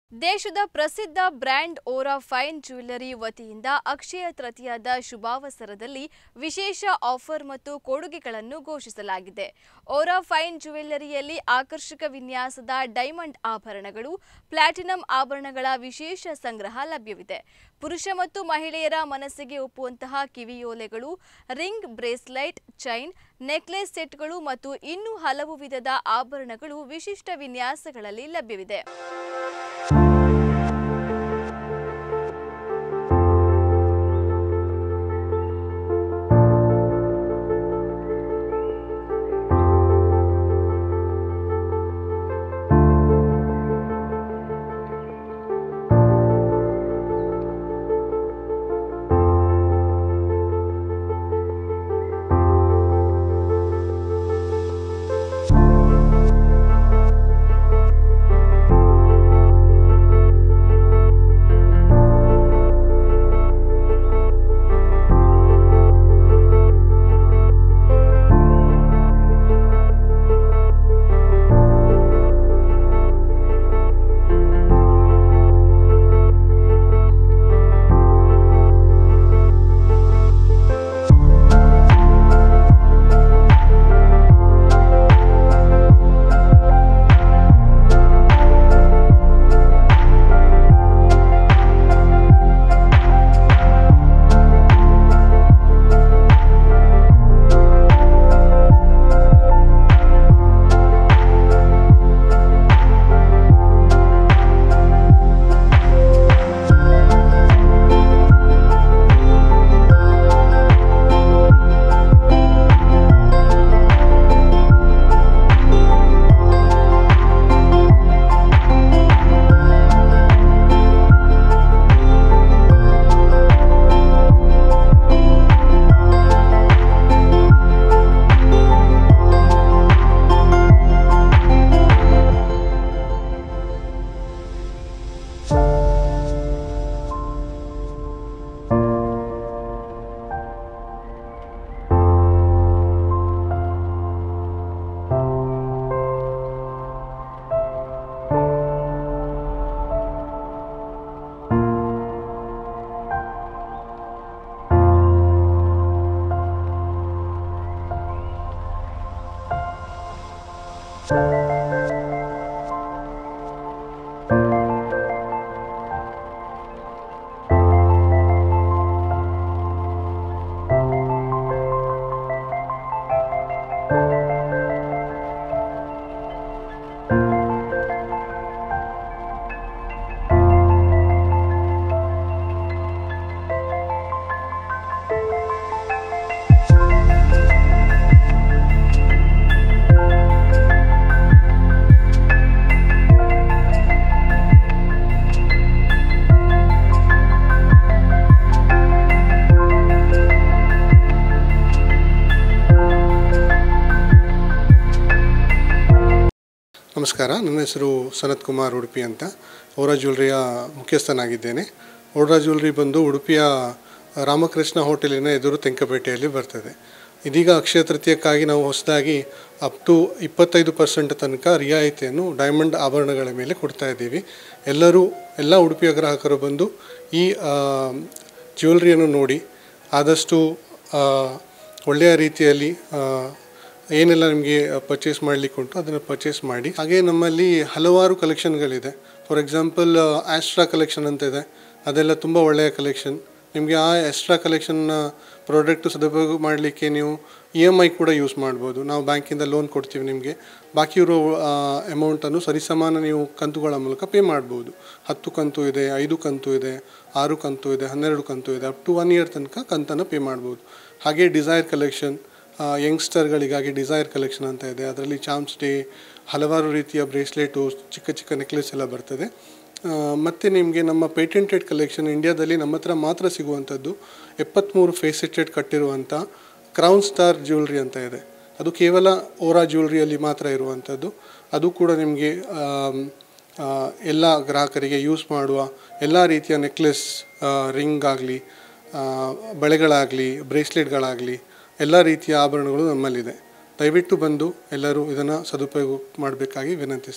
ದೇಶದ ಪ್ರಸಿದ್ಧ brand Vora fine jewellery ವತಿಯಿಂದ ಅಕ್ಷಯ ತೃತೀಯದ ಶುಭಾವಸರದಲ್ಲಿ ವಿಶೇಷ ಆಫರ್ ಮತ್ತು ಕೊಡುಗೆಗಳನ್ನು ಘೋಷಿಸಲಾಗಿದೆ ಓರಾ ಫೈನ್ ಜ್ಯುವೆಲ್ಲರಿಯಲ್ಲಿ ಆಕರ್ಷಕ ವಿನ್ಯಾಸದ ಡೈಮಂಡ್ ಆಭರಣಗಳು ಪ್ಲಾಟಿನಂ ಆಭರಣಗಳ ವಿಶೇಷ ಸಂಗ್ರಹ ಲಭ್ಯವಿದೆ ಪುರುಷ ಮತ್ತು ಮಹಿಳೆಯರ ಮನಸ್ಸಿಗೆ ಒಪ್ಪುವಂತಹ ಕಿವಿಯೋಲೆಗಳು ರಿಂಗ್ ಬ್ರೇಸ್ಲೈಟ್ ಚೈನ್ ನೆಕ್ಲೆಸ್ ಸೆಟ್ಗಳು ಮತ್ತು ಇನ್ನೂ ಹಲವು ವಿಧದ ಆಭರಣಗಳು ವಿಶಿಷ್ಟ ವಿನ್ಯಾಸಗಳಲ್ಲಿ ಲಭ್ಯವಿದೆ ನಮಸ್ಕಾರ ನನ್ನ ಹೆಸರು ಸನತ್ ಕುಮಾರ್ ಉಡುಪಿ ಅಂತ ಓರಾ ಜ್ಯುವೆಲ್ರಿಯ ಮುಖ್ಯಸ್ಥನಾಗಿದ್ದೇನೆ ಓರಾ ಜ್ಯುವೆಲ್ರಿ ಬಂದು ಉಡುಪಿಯ ರಾಮಕೃಷ್ಣ ಹೋಟೆಲಿನ ಎದುರು ತೆಂಕಪೇಟೆಯಲ್ಲಿ ಬರ್ತದೆ ಇದೀಗ ಅಕ್ಷಯ ತೃತೀಯಕ್ಕಾಗಿ ನಾವು ಹೊಸದಾಗಿ ಅಪ್ ಟು ಇಪ್ಪತ್ತೈದು ಪರ್ಸೆಂಟ್ ತನಕ ರಿಯಾಯಿತಿಯನ್ನು ಡೈಮಂಡ್ ಆಭರಣಗಳ ಮೇಲೆ ಕೊಡ್ತಾ ಇದ್ದೀವಿ ಎಲ್ಲರೂ ಎಲ್ಲ ಉಡುಪಿಯ ಗ್ರಾಹಕರು ಬಂದು ಈ ಜ್ಯುವೆಲ್ರಿಯನ್ನು ನೋಡಿ ಆದಷ್ಟು ಆ, ಒಳ್ಳೆಯ ರೀತಿಯಲ್ಲಿ ಆ, ಏನೆಲ್ಲ ನಿಮಗೆ ಪರ್ಚೇಸ್ ಮಾಡಲಿಕ್ಕೆ ಉಂಟು ಅದನ್ನು ಪರ್ಚೇಸ್ ಮಾಡಿ ಹಾಗೆ ನಮ್ಮಲ್ಲಿ ಹಲವಾರು ಕಲೆಕ್ಷನ್ಗಳಿದೆ ಫಾರ್ ಎಕ್ಸಾಂಪಲ್ ಆಸ್ಟ್ರಾ ಕಲೆಕ್ಷನ್ ಅಂತ ಇದೆ ಅದೆಲ್ಲ ತುಂಬ ಒಳ್ಳೆಯ ಕಲೆಕ್ಷನ್ ನಿಮಗೆ ಆ ಎಕ್ಸ್ಟ್ರಾ ಕಲೆಕ್ಷನ್ನ ಪ್ರಾಡಕ್ಟು ಸದುಪಯೋಗ ಮಾಡಲಿಕ್ಕೆ ನೀವು ಇ ಎಮ್ ಐ ಕೂಡ ಯೂಸ್ ಮಾಡ್ಬೋದು ನಾವು ಬ್ಯಾಂಕಿಂದ ಲೋನ್ ಕೊಡ್ತೀವಿ ನಿಮಗೆ ಬಾಕಿ ಇರೋ ಅಮೌಂಟನ್ನು ಸರಿಸಮಾನ ನೀವು ಕಂತುಗಳ ಮೂಲಕ ಪೇ ಮಾಡ್ಬೋದು ಹತ್ತು ಕಂತು ಇದೆ ಐದು ಕಂತು ಇದೆ ಆರು ಕಂತು ಇದೆ ಹನ್ನೆರಡು ಕಂತು ಇದೆ ಅಪ್ ಟು ಒನ್ ಇಯರ್ ತನಕ ಕಂತನ್ನು ಪೇ ಮಾಡ್ಬೋದು ಹಾಗೆ ಡಿಸೈರ್ ಕಲೆಕ್ಷನ್ ಯಂಗ್ಸ್ಟರ್ಗಳಿಗಾಗಿ ಡಿಸೈರ್ ಕಲೆಕ್ಷನ್ ಅಂತ ಇದೆ ಅದರಲ್ಲಿ ಚಾಮ್ಸ್ ಡೇ ಹಲವಾರು ರೀತಿಯ ಬ್ರೇಸ್ಲೆಟು ಚಿಕ್ಕ ಚಿಕ್ಕ ನೆಕ್ಲೆಸ್ ಎಲ್ಲ ಬರ್ತದೆ ಆ, ಮತ್ತು ನಿಮಗೆ ನಮ್ಮ ಪೇಟೆಂಟೆಡ್ ಕಲೆಕ್ಷನ್ ಇಂಡಿಯಾದಲ್ಲಿ ನಮ್ಮ ಹತ್ರ ಮಾತ್ರ ಸಿಗುವಂಥದ್ದು ಎಪ್ಪತ್ತ್ಮೂರು ಫೇಸೆಟೆಡ್ ಕಟ್ಟಿರುವಂಥ ಕ್ರೌನ್ ಸ್ಟಾರ್ ಜ್ಯುವೆಲ್ರಿ ಅಂತ ಇದೆ ಅದು ಕೇವಲ ಓರಾ ಜ್ಯುವೆಲ್ರಿಯಲ್ಲಿ ಮಾತ್ರ ಇರುವಂಥದ್ದು ಅದು ಕೂಡ ನಿಮಗೆ ಆಮ್, ಆ, ಎಲ್ಲ ಗ್ರಾಹಕರಿಗೆ ಯೂಸ್ ಮಾಡುವ ಎಲ್ಲ ರೀತಿಯ ನೆಕ್ಲೆಸ್ ರಿಂಗ್ ಆಗಲಿ ಬಳೆಗಳಾಗಲಿ ಬ್ರೇಸ್ಲೆಟ್ಗಳಾಗಲಿ ಎಲ್ಲ ರೀತಿಯ ಆಭರಣಗಳು ನಮ್ಮಲ್ಲಿದೆ ದಯವಿಟ್ಟು ಬಂದು ಎಲ್ಲರೂ ಇದನ್ನು ಸದುಪಯೋಗ ಮಾಡಬೇಕಾಗಿ ವಿನಂತಿಸ್ತೀನಿ